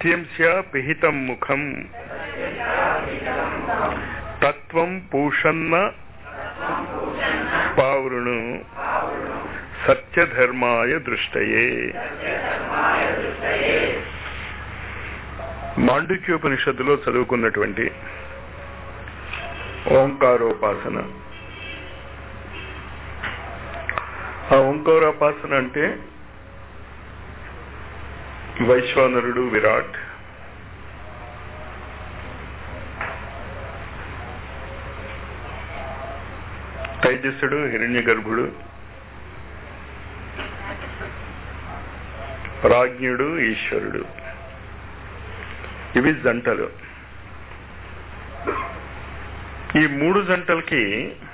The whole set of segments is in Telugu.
సత్యంశ పిహితం ముఖం తత్వం పూషన్న పావురును సత్యధర్మాయ దృష్టయే మాండుక్యోపనిషత్తులో చదువుకున్నటువంటి ఓంకారోపాసన ఆ ఓంకారోపాసన అంటే వైశ్వానరుడు విరాట్ తైజస్సుడు హిరణ్య గర్భుడు ప్రాజ్ఞుడు ఈశ్వరుడు ఇవి జంటలు ఈ మూడు జంటలకి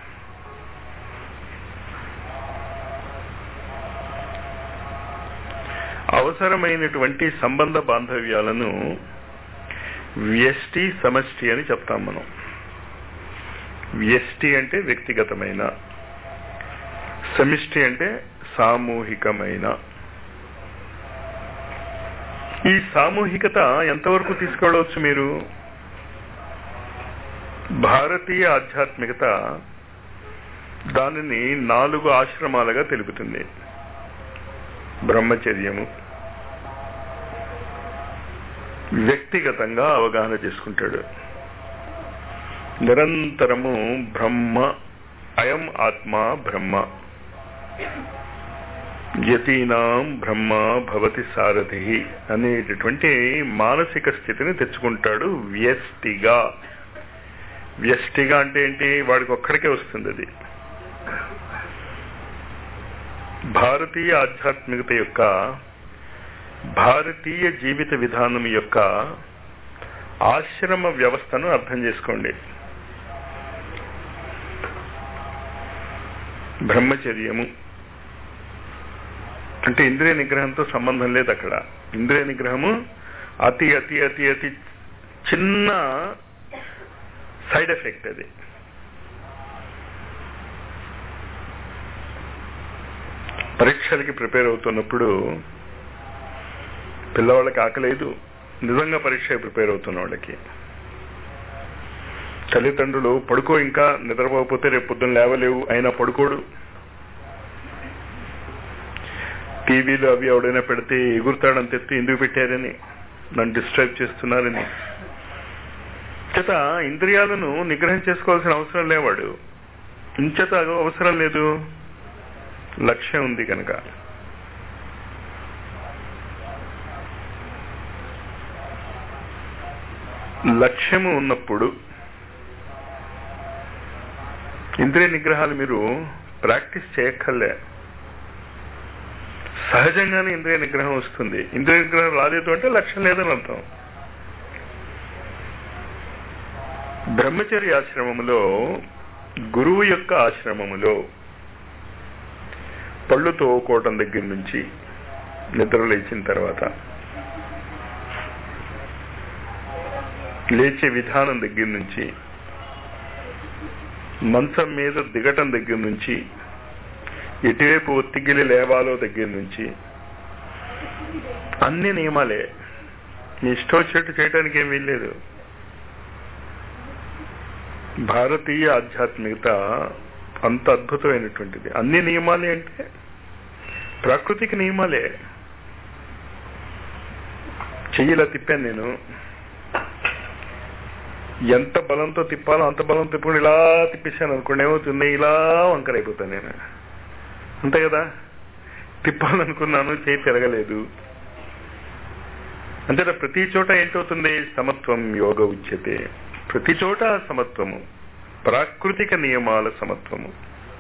అవసరమైనటువంటి సంబంధ బాంధవ్యాలను వ్యష్టి సమష్టి అని చెప్తాం మనం వ్యష్టి అంటే వ్యక్తిగతమైన సమిష్టి అంటే సామూహికమైన ఈ సామూహికత ఎంతవరకు తీసుకెళ్ళవచ్చు మీరు భారతీయ ఆధ్యాత్మికత దానిని నాలుగు ఆశ్రమాలుగా తెలుపుతుంది బ్రహ్మచర్యము వ్యక్తిగతంగా అవగాహన చేసుకుంటాడు నిరంతరము బ్రహ్మ అయం ఆత్మ బ్రహ్మ యతీనాం బ్రహ్మ భవతి సారథి అనేటటువంటి మానసిక స్థితిని తెచ్చుకుంటాడు వ్యష్టిగా వ్యష్టిగా అంటే ఏంటి వాడికి ఒక్కడికే వస్తుంది అది భారతీయ ఆధ్యాత్మికత యొక్క భారతీయ జీవిత విధానం యొక్క ఆశ్రమ వ్యవస్థను అర్థం చేసుకోండి బ్రహ్మచర్యము అంటే ఇంద్రియ నిగ్రహంతో సంబంధం లేదు అక్కడ ఇంద్రియ నిగ్రహము అతి అతి అతి అతి చిన్న సైడ్ ఎఫెక్ట్ అది పరీక్షలకి ప్రిపేర్ అవుతున్నప్పుడు పిల్లవాళ్ళకి ఆకలేదు నిజంగా పరీక్ష ప్రిపేర్ అవుతున్న వాళ్ళకి తల్లిదండ్రులు పడుకో ఇంకా నిద్రపోకపోతే రేపు పొద్దున్న లేవలేవు అయినా పడుకోడు టీవీలు అవి ఎవడైనా పెడితే ఎగురుతాడని తెత్తి ఎందుకు పెట్టారని నన్ను డిస్టర్బ్ చేస్తున్నారని చేత ఇంద్రియాలను నిగ్రహం చేసుకోవాల్సిన అవసరం లేవాడు ఇంచేత అవసరం లేదు లక్ష్యం ఉంది కనుక లక్ష్యము ఉన్నప్పుడు ఇంద్రియ నిగ్రహాలు మీరు ప్రాక్టీస్ చేయక్కర్లే సహజంగానే ఇంద్రియ నిగ్రహం వస్తుంది ఇంద్రియ నిగ్రహం రాలేదు అంటే లక్ష్యం లేదని అర్థం బ్రహ్మచర్య ఆశ్రమములో గురువు యొక్క ఆశ్రమములో పళ్ళు తోకోవటం దగ్గర నుంచి నిద్ర లేచిన తర్వాత లేచే విధానం దగ్గర నుంచి మంచం మీద దిగటం దగ్గర నుంచి ఎటువైపు ఒత్తిగిలి లేవాలో దగ్గర నుంచి అన్ని నియమాలే మీ ఇష్టం వచ్చినట్టు చేయడానికి ఏం వీల్లేదు భారతీయ ఆధ్యాత్మికత అంత అద్భుతమైనటువంటిది అన్ని నియమాలే అంటే ప్రాకృతిక నియమాలే చెయ్యిలా తిప్పాను నేను ఎంత బలంతో తిప్పాలో అంత బలం తిప్పుకుని ఇలా తిప్పేశాను అనుకోండి ఏమవుతుంది ఇలా వంకరైపోతాను నేను అంతే కదా తిప్పాలనుకున్నాను చేయి తిరగలేదు అంతే ప్రతి చోట ఏంటవుతుంది సమత్వం యోగ ఉచ్యతే ప్రతి చోట సమత్వము ప్రాకృతిక నియమాల సమత్వము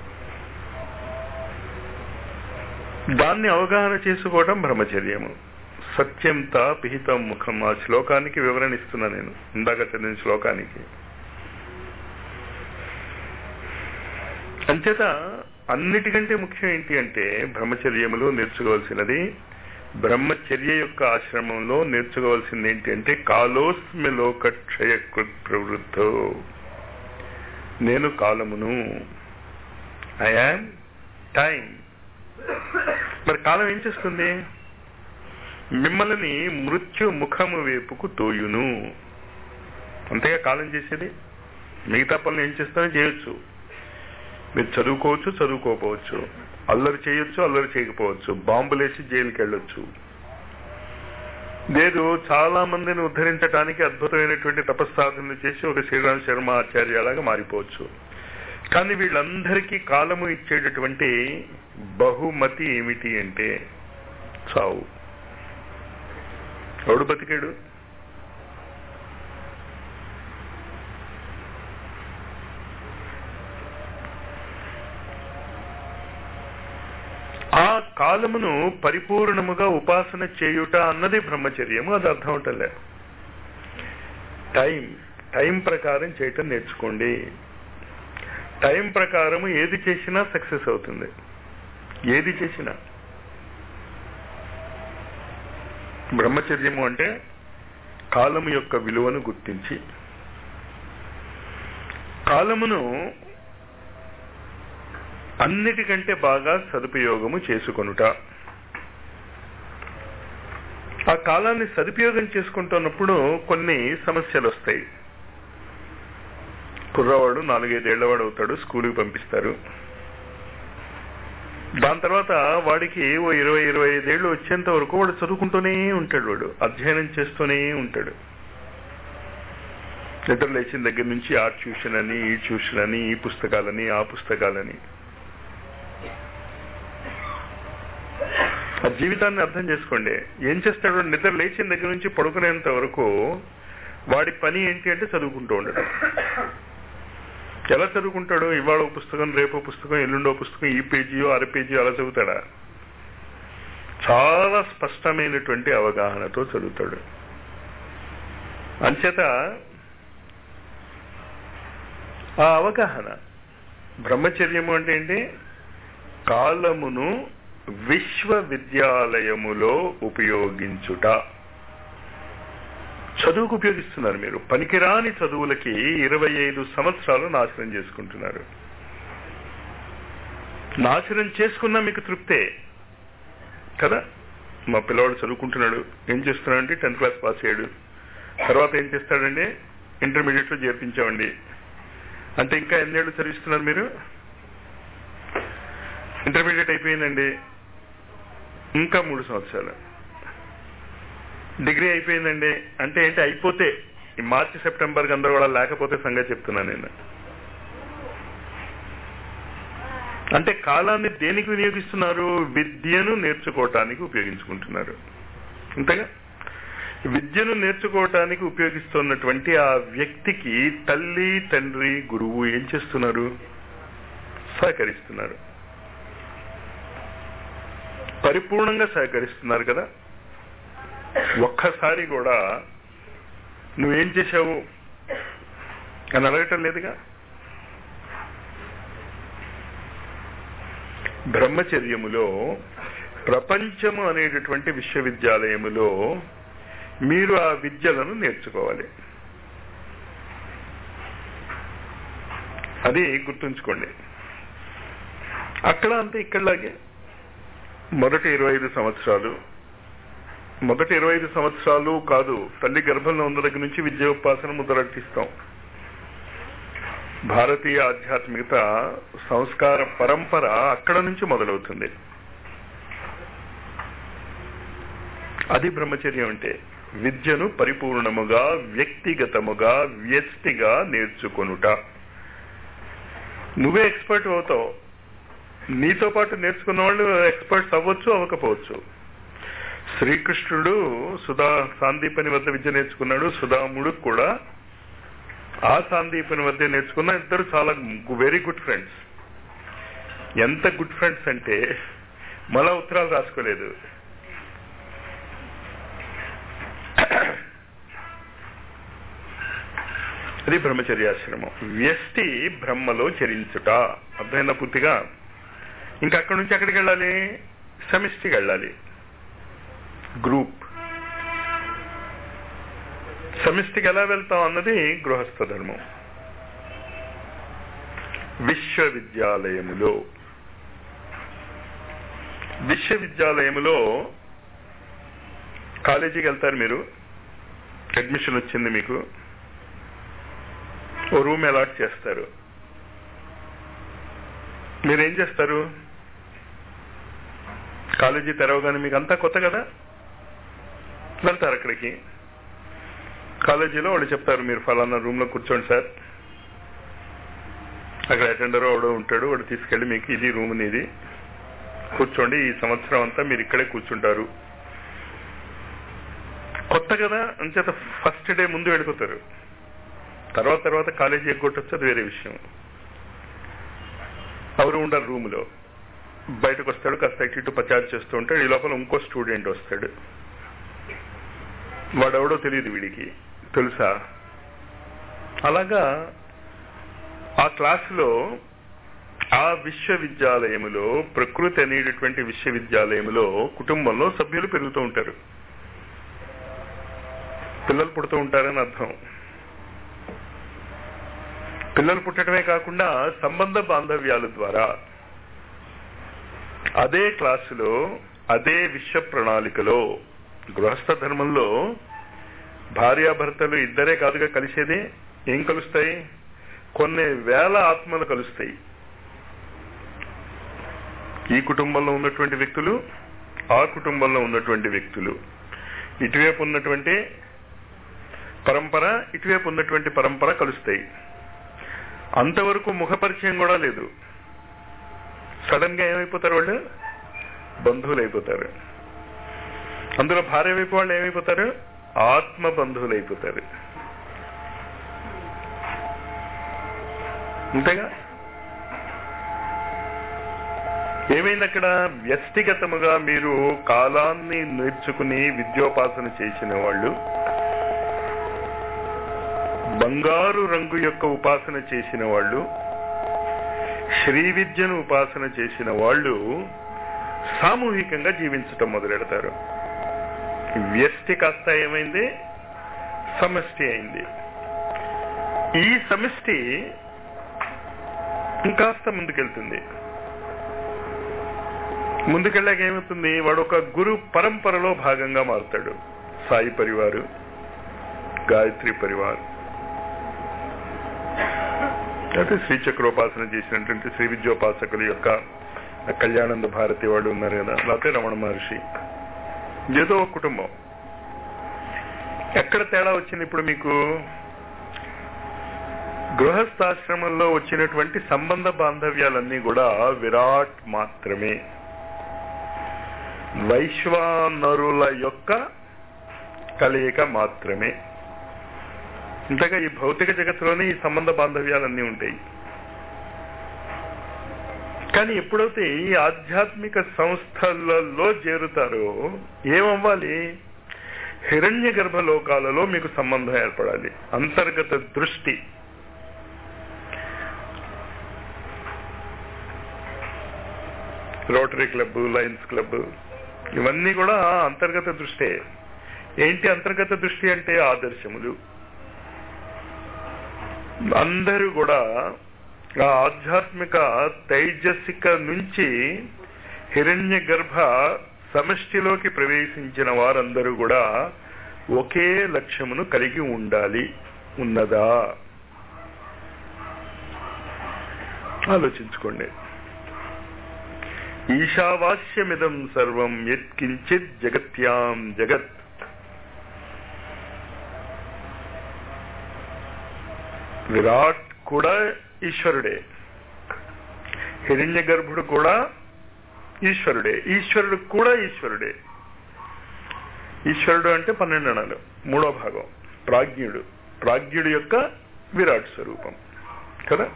దాన్ని అవగాహన చేసుకోవడం బ్రహ్మచర్యము సత్యంత పిహితం ముఖం ఆ శ్లోకానికి వివరణ ఇస్తున్నా నేను ఇందాక చదివిన శ్లోకానికి అంచేత అన్నిటికంటే ముఖ్యం ఏంటి అంటే బ్రహ్మచర్యములో నేర్చుకోవాల్సినది బ్రహ్మచర్య యొక్క ఆశ్రమంలో నేర్చుకోవాల్సింది ఏంటి అంటే కాలోస్మి లోకక్షయ ప్రవృద్ధో నేను కాలమును ఐ యామ్ టైం మరి కాలం ఏం చేస్తుంది మిమ్మల్ని మృత్యు ముఖము వైపుకు తోయును అంతేగా కాలం చేసేది మిగతా పనులు ఏం చేస్తానో చేయొచ్చు మీరు చదువుకోవచ్చు చదువుకోకపోవచ్చు అల్లరి చేయొచ్చు అల్లరి చేయకపోవచ్చు బాంబులేసి జైలుకి వెళ్ళొచ్చు లేదు చాలా మందిని ఉద్ధరించడానికి అద్భుతమైనటువంటి తపస్సాధనలు చేసి ఒక శ్రీరామ్ శర్మ ఆచార్యలాగా మారిపోవచ్చు కానీ వీళ్ళందరికీ కాలము ఇచ్చేటటువంటి బహుమతి ఏమిటి అంటే చావు ఎవడు బతికాడు ఆ కాలమును పరిపూర్ణముగా ఉపాసన చేయుట అన్నది బ్రహ్మచర్యము అది అర్థం అవటలే టైం టైం ప్రకారం చేయటం నేర్చుకోండి టైం ప్రకారం ఏది చేసినా సక్సెస్ అవుతుంది ఏది చేసినా బ్రహ్మచర్యము అంటే కాలము యొక్క విలువను గుర్తించి కాలమును అన్నిటికంటే బాగా సదుపయోగము చేసుకొనుట ఆ కాలాన్ని సదుపయోగం చేసుకుంటున్నప్పుడు కొన్ని సమస్యలు వస్తాయి కుర్రవాడు నాలుగైదేళ్లవాడు అవుతాడు స్కూల్కి పంపిస్తారు దాని తర్వాత వాడికి ఓ ఇరవై ఇరవై ఐదేళ్లు వచ్చేంత వరకు వాడు చదువుకుంటూనే ఉంటాడు వాడు అధ్యయనం చేస్తూనే ఉంటాడు నిద్ర లేచిన దగ్గర నుంచి ఆ ట్యూషన్ అని ఈ ట్యూషన్ అని ఈ పుస్తకాలని ఆ పుస్తకాలని ఆ జీవితాన్ని అర్థం చేసుకోండి ఏం చేస్తాడు నిద్ర లేచిన దగ్గర నుంచి పడుకునేంత వరకు వాడి పని ఏంటి అంటే చదువుకుంటూ ఉండడం ఎలా చదువుకుంటాడు ఇవాళ ఓ పుస్తకం రేపో పుస్తకం ఎల్లుండో పుస్తకం ఈ పేజీయో అర పేజీయో అలా చదువుతాడా చాలా స్పష్టమైనటువంటి అవగాహనతో చదువుతాడు అంచేత ఆ అవగాహన బ్రహ్మచర్యము అంటే ఏంటి కాలమును విశ్వవిద్యాలయములో ఉపయోగించుట చదువుకు ఉపయోగిస్తున్నారు మీరు పనికిరాని చదువులకి ఇరవై ఐదు సంవత్సరాలు నాశనం చేసుకుంటున్నారు నాశనం చేసుకున్నా మీకు తృప్తే కదా మా పిల్లవాడు చదువుకుంటున్నాడు ఏం చేస్తున్నాడంటే టెన్త్ క్లాస్ పాస్ అయ్యాడు తర్వాత ఏం చేస్తాడండి ఇంటర్మీడియట్ లో చేర్పించామండి అంటే ఇంకా ఎన్నేళ్ళు చదివిస్తున్నారు మీరు ఇంటర్మీడియట్ అయిపోయిందండి ఇంకా మూడు సంవత్సరాలు డిగ్రీ అయిపోయిందండి అంటే ఏంటి అయిపోతే ఈ మార్చి సెప్టెంబర్ గందరగోళాలు లేకపోతే సంగతి చెప్తున్నాను నేను అంటే కాలాన్ని దేనికి వినియోగిస్తున్నారు విద్యను నేర్చుకోవటానికి ఉపయోగించుకుంటున్నారు అంతేగా విద్యను నేర్చుకోవటానికి ఉపయోగిస్తున్నటువంటి ఆ వ్యక్తికి తల్లి తండ్రి గురువు ఏం చేస్తున్నారు సహకరిస్తున్నారు పరిపూర్ణంగా సహకరిస్తున్నారు కదా ఒక్కసారి కూడా నువ్వేం చేశావు అని అడగటం లేదుగా బ్రహ్మచర్యములో ప్రపంచము అనేటటువంటి విశ్వవిద్యాలయములో మీరు ఆ విద్యలను నేర్చుకోవాలి అది గుర్తుంచుకోండి అక్కడ అంతే ఇక్కడలాగే మొదటి ఇరవై ఐదు సంవత్సరాలు మొదటి ఇరవై ఐదు సంవత్సరాలు కాదు తల్లి గర్భంలో ఉన్న దగ్గర నుంచి విద్యోపాసన మొదలెట్టిస్తాం భారతీయ ఆధ్యాత్మికత సంస్కార పరంపర అక్కడ నుంచి మొదలవుతుంది అది బ్రహ్మచర్యం అంటే విద్యను పరిపూర్ణముగా వ్యక్తిగతముగా వ్యష్టిగా నేర్చుకొనుట నువ్వే ఎక్స్పర్ట్ అవుతావు నీతో పాటు నేర్చుకున్న వాళ్ళు ఎక్స్పర్ట్స్ అవ్వచ్చు అవ్వకపోవచ్చు శ్రీకృష్ణుడు సుధా సాందీపని వద్ద విద్య నేర్చుకున్నాడు సుధాముడు కూడా ఆ సాందీపని వద్ద నేర్చుకున్న ఇద్దరు చాలా వెరీ గుడ్ ఫ్రెండ్స్ ఎంత గుడ్ ఫ్రెండ్స్ అంటే మళ్ళా ఉత్తరాలు రాసుకోలేదు అది బ్రహ్మచర్యాశ్రమం వ్యష్టి బ్రహ్మలో చరించుట అర్థమైందా పూర్తిగా ఇంకా అక్కడి నుంచి ఎక్కడికి వెళ్ళాలి సమిష్టికి వెళ్ళాలి గ్రూప్ సమిష్టికి ఎలా వెళ్తాం అన్నది గృహస్థ ధర్మం విశ్వవిద్యాలయములో విశ్వవిద్యాలయములో కాలేజీకి వెళ్తారు మీరు అడ్మిషన్ వచ్చింది మీకు ఓ రూమ్ అలాట్ చేస్తారు మీరేం చేస్తారు కాలేజీ తెరవగానే మీకు అంతా కొత్త కదా వెళ్తారు అక్కడికి కాలేజీలో వాళ్ళు చెప్తారు మీరు ఫలానా రూమ్ లో కూర్చోండి సార్ అక్కడ అటెండర్ వాడు ఉంటాడు వాడు తీసుకెళ్లి మీకు ఇది రూమ్ ఇది కూర్చోండి ఈ సంవత్సరం అంతా మీరు ఇక్కడే కూర్చుంటారు కొత్త కదా అంచేత ఫస్ట్ డే ముందు వెళ్ళిపోతారు తర్వాత తర్వాత కాలేజీ ఎగ్గొట్టచ్చు అది వేరే విషయం ఎవరు ఉండరు రూమ్లో బయటకు వస్తాడు కాస్త ఇటు ఇటు పచారు చేస్తూ ఉంటాడు ఈ లోపల ఇంకో స్టూడెంట్ వస్తాడు వాడెవడో తెలియదు వీడికి తెలుసా అలాగా ఆ క్లాసులో ఆ విశ్వవిద్యాలయములో ప్రకృతి అనేటటువంటి విశ్వవిద్యాలయములో కుటుంబంలో సభ్యులు పెరుగుతూ ఉంటారు పిల్లలు పుడుతూ ఉంటారని అర్థం పిల్లలు పుట్టడమే కాకుండా సంబంధ బాంధవ్యాల ద్వారా అదే క్లాసులో అదే విశ్వ ప్రణాళికలో గృహస్థ ధర్మంలో భార్యాభర్తలు ఇద్దరే కాదుగా కలిసేది ఏం కలుస్తాయి కొన్ని వేల ఆత్మలు కలుస్తాయి ఈ కుటుంబంలో ఉన్నటువంటి వ్యక్తులు ఆ కుటుంబంలో ఉన్నటువంటి వ్యక్తులు ఇటువైపు ఉన్నటువంటి పరంపర ఇటువైపు ఉన్నటువంటి పరంపర కలుస్తాయి అంతవరకు ముఖపరిచయం కూడా లేదు సడన్ గా ఏమైపోతారు వాళ్ళు బంధువులు అయిపోతారు అందులో భార్య వైపు వాళ్ళు ఏమైపోతారు ఆత్మ బంధువులు అయిపోతారు అంతేగా ఏమైంది అక్కడ వ్యక్తిగతముగా మీరు కాలాన్ని నేర్చుకుని విద్యోపాసన చేసిన వాళ్ళు బంగారు రంగు యొక్క ఉపాసన చేసిన వాళ్ళు శ్రీ విద్యను ఉపాసన చేసిన వాళ్ళు సామూహికంగా జీవించటం మొదలెడతారు వ్యష్టి కాస్త ఏమైంది సమష్టి అయింది ఈ సమిష్టి ఇంకాస్త ముందుకెళ్తుంది ముందుకెళ్ళాక ఏమవుతుంది వాడు ఒక గురు పరంపరలో భాగంగా మారుతాడు సాయి పరివారు గాయత్రి పరివార్ అయితే శ్రీచక్రోపాసన చేసినటువంటి శ్రీ విద్యోపాసకుల యొక్క కళ్యాణంద భారతి వాళ్ళు ఉన్నారు కదా లేకపోతే రమణ మహర్షి ఏదో ఒక కుటుంబం ఎక్కడ తేడా వచ్చింది ఇప్పుడు మీకు గృహస్థాశ్రమంలో వచ్చినటువంటి సంబంధ బాంధవ్యాలన్నీ కూడా విరాట్ మాత్రమే వైశ్వానరుల యొక్క కలయిక మాత్రమే ఇంతగా ఈ భౌతిక జగత్తులోనే ఈ సంబంధ బాంధవ్యాలన్నీ ఉంటాయి కానీ ఎప్పుడైతే ఈ ఆధ్యాత్మిక సంస్థలలో చేరుతారో ఏమవ్వాలి హిరణ్య గర్భలోకాలలో మీకు సంబంధం ఏర్పడాలి అంతర్గత దృష్టి రోటరీ క్లబ్ లయన్స్ క్లబ్ ఇవన్నీ కూడా అంతర్గత దృష్టే ఏంటి అంతర్గత దృష్టి అంటే ఆదర్శములు అందరూ కూడా ఆ ఆధ్యాత్మిక తైజసిక నుంచి హిరణ్య గర్భ సమష్టిలోకి ప్రవేశించిన వారందరూ కూడా ఒకే లక్ష్యమును కలిగి ఉండాలి ఉన్నదా ఆలోచించుకోండి ఈశావాస్యమిదం సర్వం యత్కించిత్ జగత్యాం జగత్ విరాట్ కూడా ఈశ్వరుడే హిరణ్య గర్భుడు కూడా ఈశ్వరుడే ఈశ్వరుడు కూడా ఈశ్వరుడే ఈశ్వరుడు అంటే పన్నెండు అణాలు మూడో భాగం ప్రాజ్ఞుడు ప్రాజ్ఞుడు యొక్క విరాట్ స్వరూపం కదా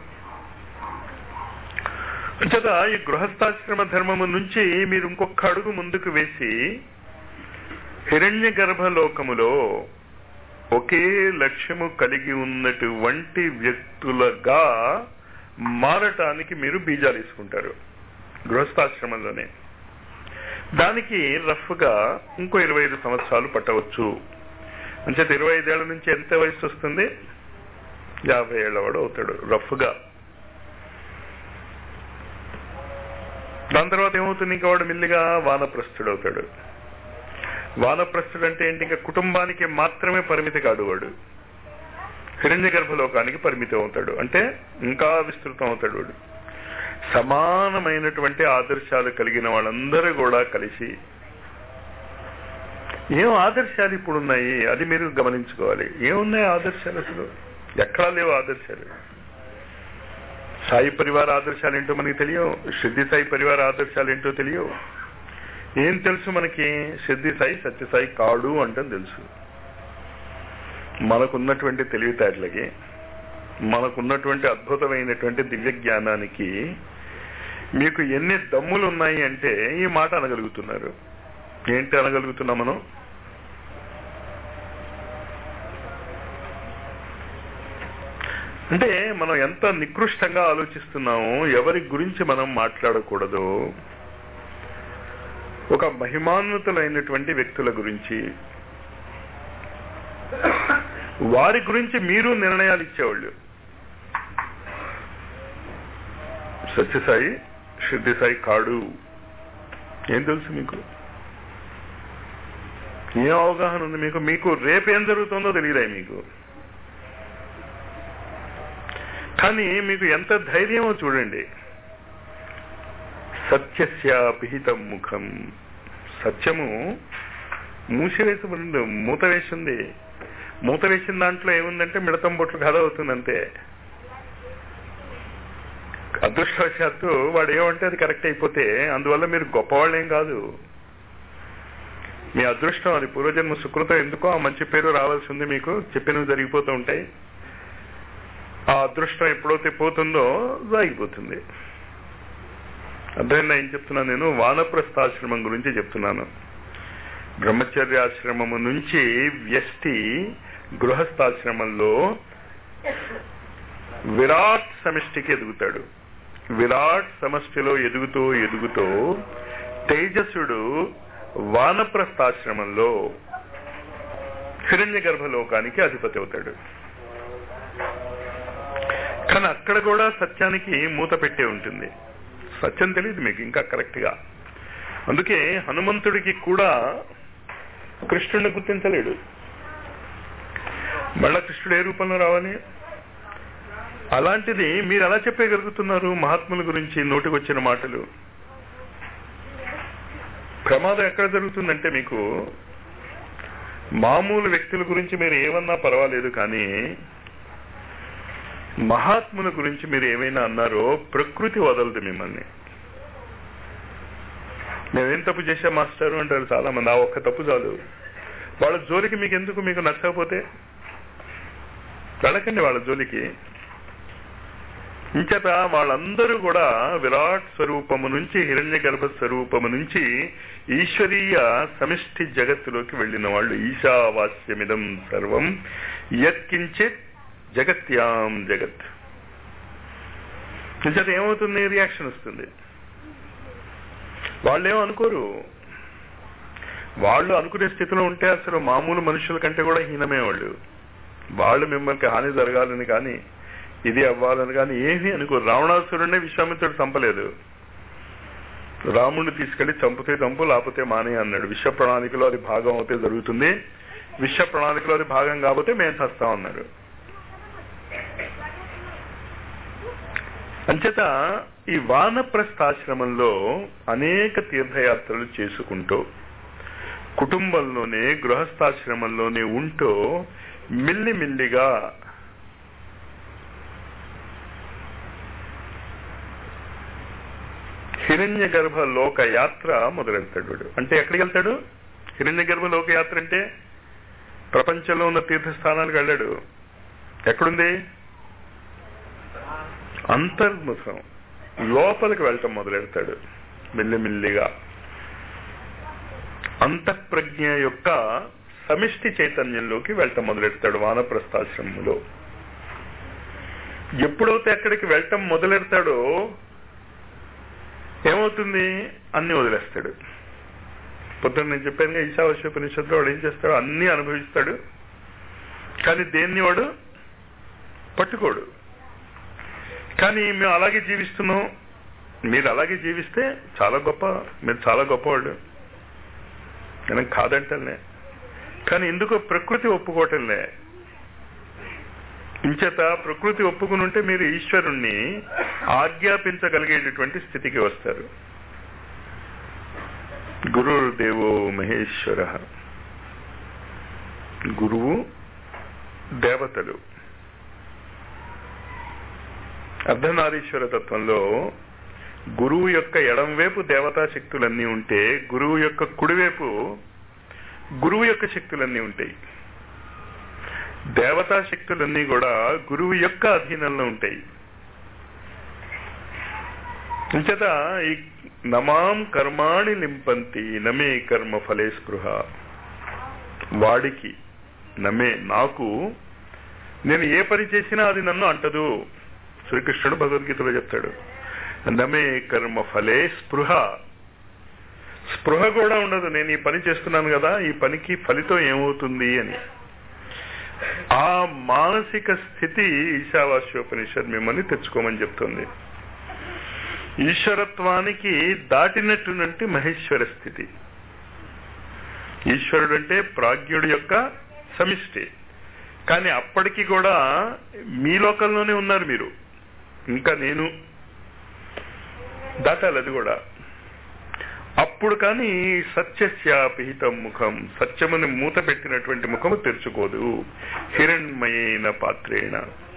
అంచేత ఈ గృహస్థాశ్రమ ధర్మము నుంచి మీరు ఇంకొక అడుగు ముందుకు వేసి హిరణ్య గర్భలోకములో ఒకే లక్ష్యము కలిగి ఉన్నటువంటి వ్యక్తులుగా మారటానికి మీరు బీజాలు తీసుకుంటారు గృహస్థాశ్రమంలోనే దానికి రఫ్ గా ఇంకో ఇరవై ఐదు సంవత్సరాలు పట్టవచ్చు అంచేత ఇరవై ఐదేళ్ల నుంచి ఎంత వయసు వస్తుంది యాభై ఏళ్ళవాడు అవుతాడు రఫ్ గా దాని తర్వాత ఏమవుతుంది ఇంకా వాడు మిల్లిగా వానప్రస్థుడు అవుతాడు వానప్రస్థుడు అంటే ఏంటి ఇంకా కుటుంబానికి మాత్రమే పరిమితి కాడు వాడు హిరణ్య గర్భలోకానికి పరిమితం అవుతాడు అంటే ఇంకా విస్తృతం అవుతాడు వాడు సమానమైనటువంటి ఆదర్శాలు కలిగిన వాళ్ళందరూ కూడా కలిసి ఏం ఆదర్శాలు ఇప్పుడు ఉన్నాయి అది మీరు గమనించుకోవాలి ఏమున్నాయి ఆదర్శాలు అసలు ఎక్కడా లేవు ఆదర్శాలు సాయి పరివార ఆదర్శాలు ఏంటో మనకి తెలియవు సిద్ధి సాయి పరివార ఆదర్శాలు ఏంటో తెలియవు ఏం తెలుసు మనకి సిద్ధి సాయి సత్యసాయి కాడు అంటే తెలుసు మనకున్నటువంటి తెలివితేటలకి మనకున్నటువంటి అద్భుతమైనటువంటి దివ్య జ్ఞానానికి మీకు ఎన్ని దమ్ములు ఉన్నాయి అంటే ఈ మాట అనగలుగుతున్నారు ఏంటి అనగలుగుతున్నాం మనం అంటే మనం ఎంత నికృష్టంగా ఆలోచిస్తున్నామో ఎవరి గురించి మనం మాట్లాడకూడదు ఒక మహిమాన్వితులైనటువంటి వ్యక్తుల గురించి వారి గురించి మీరు నిర్ణయాలు ఇచ్చేవాళ్ళు సత్యసాయి సిద్ధిసాయి కాడు ఏం తెలుసు మీకు ఏం అవగాహన ఉంది మీకు మీకు రేపేం జరుగుతుందో తెలియదా మీకు కానీ మీకు ఎంత ధైర్యమో చూడండి సత్యస్య పిహితం ముఖం సత్యము మూసివేసబడి మూత వేసింది మూత వేసిన దాంట్లో ఏముందంటే మిడతం బొట్లు కథ అవుతుంది అంతే అదృష్టవశాత్తు వాడు ఏమంటే అది కరెక్ట్ అయిపోతే అందువల్ల మీరు గొప్పవాళ్ళేం కాదు మీ అదృష్టం అది పూర్వజన్మ సుకృతం ఎందుకో ఆ మంచి పేరు రావాల్సి ఉంది మీకు చెప్పినవి జరిగిపోతూ ఉంటాయి ఆ అదృష్టం ఎప్పుడైతే పోతుందో సాగిపోతుంది అర్థమైందా ఏం చెప్తున్నాను నేను వానప్రస్థాశ్రమం గురించి చెప్తున్నాను బ్రహ్మచర్యాశ్రమము నుంచి వ్యష్టి గృహస్థాశ్రమంలో విరాట్ సమిష్టికి ఎదుగుతాడు విరాట్ సమష్టిలో ఎదుగుతూ ఎదుగుతూ తేజస్సుడు వానప్రస్థాశ్రమంలో హిరణ్య గర్భలోకానికి అధిపతి అవుతాడు కానీ అక్కడ కూడా సత్యానికి మూత పెట్టే ఉంటుంది సత్యం తెలియదు మీకు ఇంకా కరెక్ట్ గా అందుకే హనుమంతుడికి కూడా కృష్ణుడిని గుర్తించలేడు మళ్ళా కృష్ణుడు ఏ రూపంలో రావాలి అలాంటిది మీరు ఎలా చెప్పగలుగుతున్నారు మహాత్ముల గురించి నోటికొచ్చిన మాటలు ప్రమాదం ఎక్కడ జరుగుతుందంటే మీకు మామూలు వ్యక్తుల గురించి మీరు ఏమన్నా పర్వాలేదు కానీ మహాత్ముల గురించి మీరు ఏమైనా అన్నారో ప్రకృతి వదలదు మిమ్మల్ని మేమేం తప్పు చేశాం మాస్టారు అంటారు చాలా మంది ఆ ఒక్క తప్పు చాలు వాళ్ళ జోలికి మీకు ఎందుకు మీకు నచ్చకపోతే వెళ్ళకండి వాళ్ళ జోలికి ఇంచేత వాళ్ళందరూ కూడా విరాట్ స్వరూపము నుంచి హిరణ్య గర్భ స్వరూపము నుంచి ఈశ్వరీయ సమిష్టి జగత్తులోకి వెళ్ళిన వాళ్ళు ఈశావాస్యమిదం సర్వం యత్కించిత్ జగత్యాం జగత్ ఇంచేత ఏమవుతుంది రియాక్షన్ వస్తుంది వాళ్ళేమో అనుకోరు వాళ్ళు అనుకునే స్థితిలో ఉంటే అసలు మామూలు మనుషుల కంటే కూడా హీనమే వాళ్ళు వాళ్ళు మిమ్మల్ని హాని జరగాలని కానీ ఇది అవ్వాలని కానీ ఏమీ అనుకోరు రావణాసురుడే విశ్వామిత్రుడు చంపలేదు రాముడిని తీసుకెళ్లి చంపితే చంపు లేకపోతే మానే అన్నాడు విశ్వ ప్రణాళికలో అది భాగం అవుతే జరుగుతుంది విశ్వ ప్రణాళికలో అది భాగం కాకపోతే మేము చస్తాం అన్నాడు అంచేత ఈ వానప్రస్థాశ్రమంలో అనేక తీర్థయాత్రలు చేసుకుంటూ కుటుంబంలోనే గృహస్థాశ్రమంలోనే ఉంటూ మిల్లిమిల్లిగా హిరణ్య గర్భ లోక యాత్ర మొదలెడతాడు వాడు. అంటే ఎక్కడికి వెళ్తాడు హిరణ్య గర్భ లోక యాత్ర అంటే ప్రపంచంలో ఉన్న తీర్థస్థానాలకు వెళ్ళాడు ఎక్కడుంది అంతర్ముఖం లోపలికి వెళ్ళటం మొదలెడతాడు మెల్లిమెల్లిగా అంతఃప్రజ్ఞ యొక్క సమిష్టి చైతన్యంలోకి వెళ్ళటం మొదలెడతాడు వానప్రస్థాశ్రమంలో ఎప్పుడైతే అక్కడికి వెళ్ళటం మొదలెడతాడో ఏమవుతుంది అన్ని వదిలేస్తాడు పొద్దున్న నేను చెప్పాను ఈశావాస్యోపనిషత్తులో వాడు ఏం చేస్తాడు అన్ని అనుభవిస్తాడు కానీ దేన్ని వాడు పట్టుకోడు కానీ మేము అలాగే జీవిస్తున్నాం మీరు అలాగే జీవిస్తే చాలా గొప్ప మీరు చాలా గొప్పవాళ్ళు మనం కాదంటలే కానీ ఎందుకో ప్రకృతి ఒప్పుకోవటంలే ఇంచేత ప్రకృతి ఒప్పుకుని ఉంటే మీరు ఈశ్వరుణ్ణి ఆజ్ఞాపించగలిగేటటువంటి స్థితికి వస్తారు గురుర్దేవో మహేశ్వర గురువు దేవతలు అర్ధనారీశ్వర తత్వంలో గురువు యొక్క ఎడంవైపు దేవతా శక్తులన్నీ ఉంటే గురువు యొక్క కుడివైపు గురువు యొక్క శక్తులన్నీ ఉంటాయి దేవతా శక్తులన్నీ కూడా గురువు యొక్క అధీనంలో ఉంటాయి ఇంచేత ఈ నమాం కర్మాణి లింపంతి నమే కర్మ ఫలే స్పృహ వాడికి నమే నాకు నేను ఏ పని చేసినా అది నన్ను అంటదు శ్రీకృష్ణుడు భగవద్గీతలో చెప్తాడు నమే కర్మ ఫలే స్పృహ స్పృహ కూడా ఉండదు నేను ఈ పని చేస్తున్నాను కదా ఈ పనికి ఫలితం ఏమవుతుంది అని ఆ మానసిక స్థితి ఈశావాస్యోపనిషత్ మిమ్మల్ని తెచ్చుకోమని చెప్తుంది ఈశ్వరత్వానికి దాటినట్టునంటే మహేశ్వర స్థితి ఈశ్వరుడు అంటే ప్రాజ్ఞుడి యొక్క సమిష్టి కానీ అప్పటికి కూడా మీ లోకంలోనే ఉన్నారు మీరు ఇంకా నేను దాటాలి అది కూడా అప్పుడు కానీ సత్యశాపిహితం ముఖం సత్యముని మూత పెట్టినటువంటి ముఖము తెరుచుకోదు హిరణ్మయైన పాత్రేణ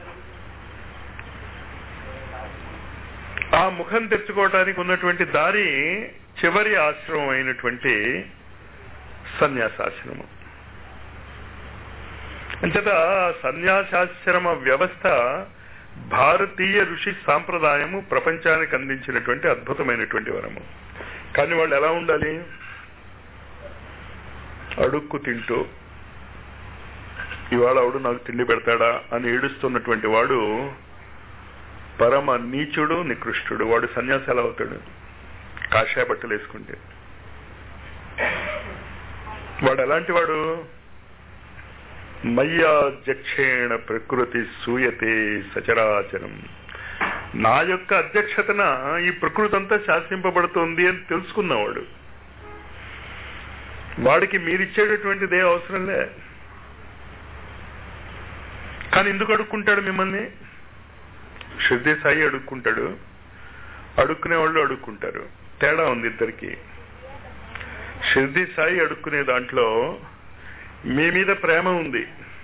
ఆ ముఖం తెచ్చుకోవడానికి ఉన్నటువంటి దారి చివరి ఆశ్రమం అయినటువంటి సన్యాసాశ్రమం అంచేత సన్యాసాశ్రమ వ్యవస్థ భారతీయ ఋషి సాంప్రదాయము ప్రపంచానికి అందించినటువంటి అద్భుతమైనటువంటి వరము కానీ వాళ్ళు ఎలా ఉండాలి అడుక్కు తింటూ ఇవాళ ఆవిడ నాకు తిండి పెడతాడా అని ఏడుస్తున్నటువంటి వాడు పరమ నీచుడు నికృష్టుడు వాడు సన్యాసి ఎలా అవుతాడు కాషాయ బట్టలు వేసుకుంటే వాడు ఎలాంటి వాడు మయ్యాధ్యక్షేణ ప్రకృతి సూయతే సచరాచరం నా యొక్క అధ్యక్షతన ఈ ప్రకృతి అంతా శాసింపబడుతోంది అని తెలుసుకున్నవాడు వాడికి మీరిచ్చేటటువంటిదే అవసరంలే కానీ ఎందుకు అడుక్కుంటాడు మిమ్మల్ని శృద్ధి సాయి అడుక్కుంటాడు అడుక్కునే వాళ్ళు అడుక్కుంటారు తేడా ఉంది ఇద్దరికి శృద్ధి సాయి అడుక్కునే దాంట్లో మీ మీద ప్రేమ ఉంది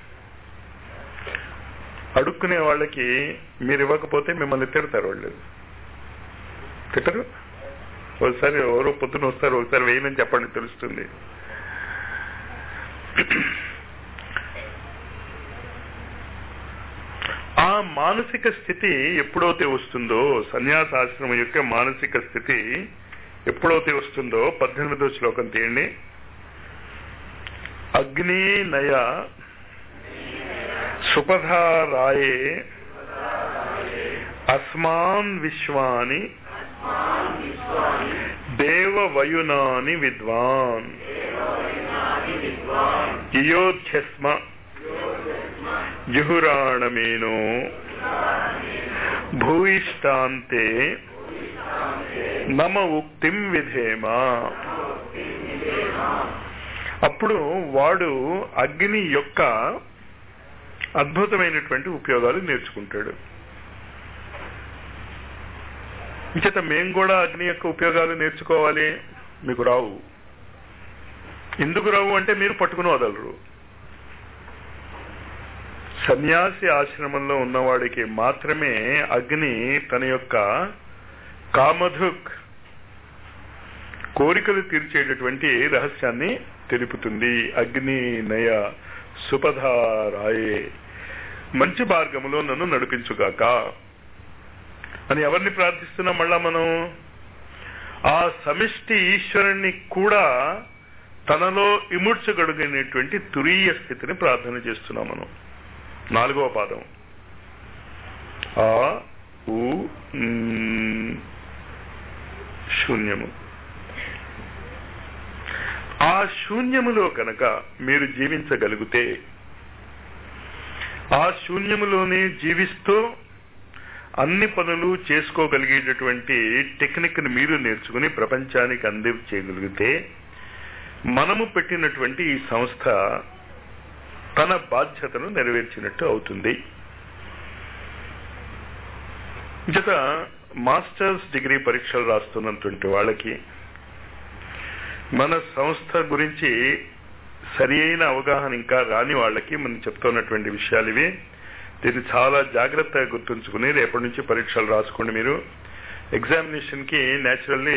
అడుక్కునే వాళ్ళకి మీరు ఇవ్వకపోతే మిమ్మల్ని తిడతారు వాళ్ళు తిట్టరు ఒకసారి ఎవరో పొద్దున వస్తారు ఒకసారి వేయనని చెప్పండి తెలుస్తుంది ఆ మానసిక స్థితి ఎప్పుడైతే వస్తుందో సన్యాసాశ్రమం యొక్క మానసిక స్థితి ఎప్పుడైతే వస్తుందో పద్దెనిమిదో శ్లోకం తీయండి అగ్ని నయ సుపధారాయే అస్మాన్ విశ్వాని దేవవయునాని విద్వాన్ ఇయోధ్యస్మ జుహురాణమేనో భూయిష్టాంతే నమ ఉక్తిం విధేమ అప్పుడు వాడు అగ్ని యొక్క అద్భుతమైనటువంటి ఉపయోగాలు నేర్చుకుంటాడు ఇంచేత మేం కూడా అగ్ని యొక్క ఉపయోగాలు నేర్చుకోవాలి మీకు రావు ఎందుకు రావు అంటే మీరు పట్టుకుని వదలరు సన్యాసి ఆశ్రమంలో ఉన్నవాడికి మాత్రమే అగ్ని తన యొక్క కామధుక్ కోరికలు తీర్చేటటువంటి రహస్యాన్ని తెలుపుతుంది అగ్ని నయ సుపధారాయే మంచి మార్గములో నన్ను నడిపించుగాక అని ఎవరిని ప్రార్థిస్తున్నాం మళ్ళా మనం ఆ సమిష్టి ఈశ్వరుణ్ణి కూడా తనలో ఇముడ్చగలిగినటువంటి తురీయ స్థితిని ప్రార్థన చేస్తున్నాం మనం నాలుగవ పాదం ఆ ఉ మ్, శూన్యము ఆ శూన్యములో కనుక మీరు జీవించగలిగితే ఆ శూన్యములోనే జీవిస్తూ అన్ని పనులు చేసుకోగలిగేటటువంటి టెక్నిక్ ని మీరు నేర్చుకుని ప్రపంచానికి అందించేయగలిగితే మనము పెట్టినటువంటి ఈ సంస్థ తన బాధ్యతను నెరవేర్చినట్టు అవుతుంది జత మాస్టర్స్ డిగ్రీ పరీక్షలు రాస్తున్నటువంటి వాళ్ళకి మన సంస్థ గురించి సరి అయిన అవగాహన ఇంకా రాని వాళ్ళకి మనం చెప్తున్నటువంటి విషయాలు ఇవి దీన్ని చాలా జాగ్రత్తగా గుర్తుంచుకుని రేపటి నుంచి పరీక్షలు రాసుకోండి మీరు ఎగ్జామినేషన్ కి న్యాచురల్లీ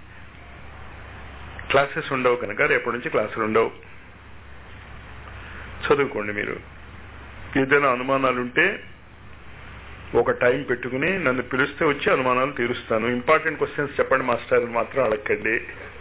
క్లాసెస్ ఉండవు కనుక రేపటి నుంచి క్లాసులు ఉండవు చదువుకోండి మీరు ఏదైనా అనుమానాలు ఉంటే ఒక టైం పెట్టుకుని నన్ను పిలిస్తే వచ్చి అనుమానాలు తీరుస్తాను ఇంపార్టెంట్ క్వశ్చన్స్ చెప్పండి మాస్టర్ మాత్రం అడగండి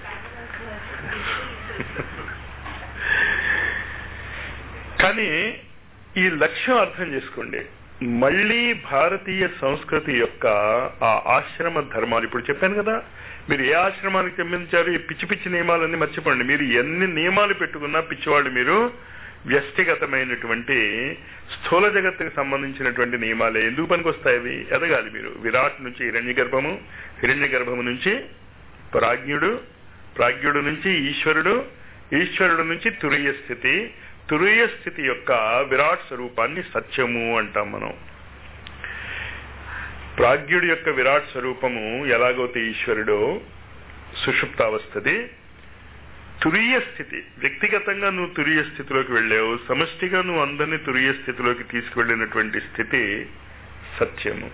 కానీ ఈ లక్ష్యం అర్థం చేసుకోండి మళ్ళీ భారతీయ సంస్కృతి యొక్క ఆ ఆశ్రమ ధర్మాలు ఇప్పుడు చెప్పాను కదా మీరు ఏ ఆశ్రమానికి చెందించారు ఈ పిచ్చి పిచ్చి నియమాలన్నీ మర్చిపోండి మీరు ఎన్ని నియమాలు పెట్టుకున్నా పిచ్చివాళ్ళు మీరు వ్యక్తిగతమైనటువంటి స్థూల జగత్తుకు సంబంధించినటువంటి నియమాలే ఎందుకు పనికొస్తాయి అవి ఎదగాలి మీరు విరాట్ నుంచి హిరణ్య గర్భము హిరణ్య గర్భము నుంచి ప్రాజ్ఞుడు ప్రాజ్ఞుడు నుంచి ఈశ్వరుడు ఈశ్వరుడు నుంచి తురియ స్థితి తురియ స్థితి యొక్క విరాట్ స్వరూపాన్ని సత్యము అంటాం మనం ప్రాజ్ఞుడి యొక్క విరాట్ స్వరూపము ఎలాగైతే ఈశ్వరుడో సుషుప్తావస్థది తురియ స్థితి వ్యక్తిగతంగా నువ్వు తురియ స్థితిలోకి వెళ్ళావు సమష్టిగా నువ్వు అందరినీ తురియ స్థితిలోకి తీసుకువెళ్ళినటువంటి స్థితి సత్యము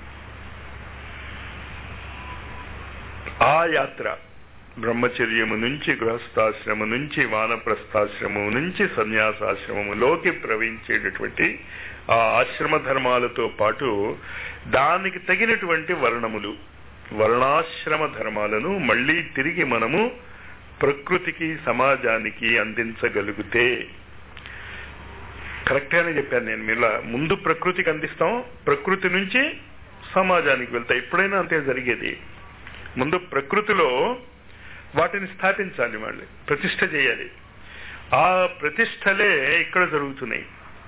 ఆ యాత్ర బ్రహ్మచర్యము నుంచి గృహస్థాశ్రమం నుంచి వానప్రస్థాశ్రమం నుంచి సన్యాసాశ్రమములోకి ప్రవహించేటటువంటి ఆ ఆశ్రమ ధర్మాలతో పాటు దానికి తగినటువంటి వర్ణములు వర్ణాశ్రమ ధర్మాలను మళ్ళీ తిరిగి మనము ప్రకృతికి సమాజానికి అందించగలిగితే కరెక్ట్గానే చెప్పాను నేను మీలా ముందు ప్రకృతికి అందిస్తాం ప్రకృతి నుంచి సమాజానికి వెళ్తాం ఎప్పుడైనా అంతే జరిగేది ముందు ప్రకృతిలో వాటిని స్థాపించాలి వాళ్ళు ప్రతిష్ట చేయాలి ఆ ప్రతిష్టలే ఇక్కడ జరుగుతున్నాయి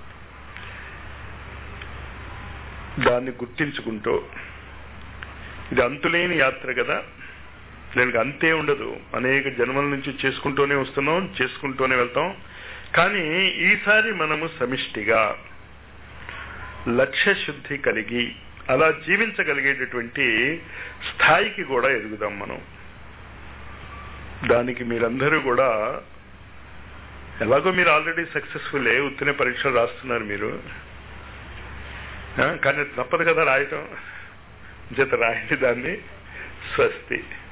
దాన్ని గుర్తించుకుంటూ ఇది అంతులేని యాత్ర కదా దానికి అంతే ఉండదు అనేక జన్మల నుంచి చేసుకుంటూనే వస్తున్నాం చేసుకుంటూనే వెళ్తాం కానీ ఈసారి మనము సమిష్టిగా లక్ష్య శుద్ధి కలిగి అలా జీవించగలిగేటటువంటి స్థాయికి కూడా ఎదుగుదాం మనం దానికి మీరందరూ కూడా ఎలాగో మీరు ఆల్రెడీ సక్సెస్ఫుల్ ఉత్తిన పరీక్షలు రాస్తున్నారు మీరు కానీ తప్పదు కదా రాయటం చేత రాయండి దాన్ని స్వస్తి